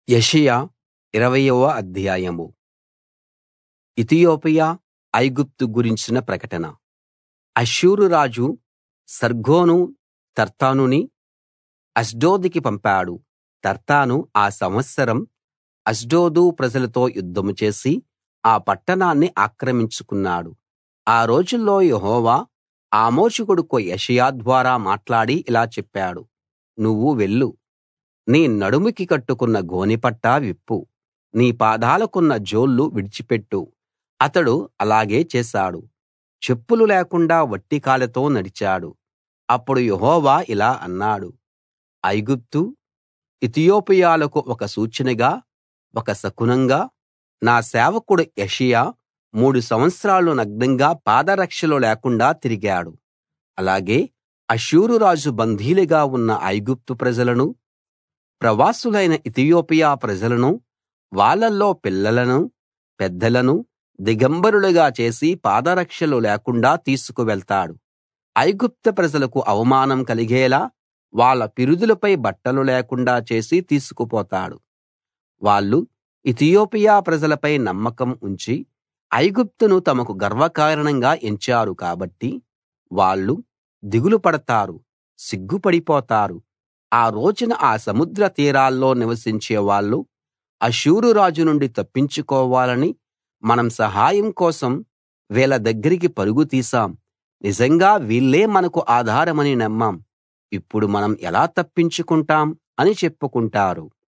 యెషయా ఇరవయవ అధ్యాయం ఇతియోపియా ఐగుప్తు గురించిన ప్రకటన అష్షూరు రాజు సర్గోను తర్తానుని అష్డోదుకి పంపాడు తర్తాను ఆ సంవత్సరం అష్డోదు ప్రజలతో యుద్ధం చేసి ఆ పట్టణాన్ని ఆక్రమించుకున్నాడు ఆ రోజుల్లో యెహోవా ఆమోజు కొడుకు యెషయా ద్వారా మాట్లాడి ఇలా చెప్పాడు నువ్వు వెళ్ళు నీ నడుముకి కట్టుకున్న గోనెపట్టా విప్పు నీ పాదాలకున్న జోళ్ళు విడిచిపెట్టు అతడు అలాగే చేశాడు చెప్పులు లేకుండా వట్టి కాళ్ళతో నడిచాడు అప్పుడు యెహోవా ఇలా అన్నాడు ఐగుప్తు ఇతియోపియాలకు ఒక సూచనగా ఒక శకునంగా నా సేవకుడు యెషయా మూడు సంవత్సరాలు నగ్నంగా పాదరక్షలు లేకుండా తిరిగాడు అలాగే అష్షూరు రాజు బందీలుగా ఉన్న ఐగుప్తు ప్రజలను ప్రవాసులైన ఇతియోపియా ప్రజలను వాళ్ళల్లో పిల్లలను పెద్దలను దిగంబరులుగా చేసి పాదరక్షలు లేకుండా తీసుకువెళ్తాడు ఐగుప్తు ప్రజలకు అవమానం కలిగేలా వాళ్ళ పిరుదులపై బట్టలు లేకుండా చేసి తీసుకుపోతాడు వాళ్ళు ఇతియోపియా ప్రజలపై నమ్మకం ఉంచి ఐగుప్తును తమకు గర్వకారణంగా ఎంచారు కాబట్టి వాళ్ళు దిగులు పడతారు సిగ్గుపడిపోతారు ఆ రోజున ఆ సముద్ర తీరాల్లో నివసించే వాళ్ళు అష్షూరు రాజు నుండి తప్పించుకోవాలని మనం సహాయం కోసం వీళ్ళ దగ్గరికి పరుగు తీశాం నిజంగా వీళ్ళే మనకు ఆధారమని నమ్మాం ఇప్పుడు మనం ఎలా తప్పించుకుంటాం అని చెప్పుకుంటారు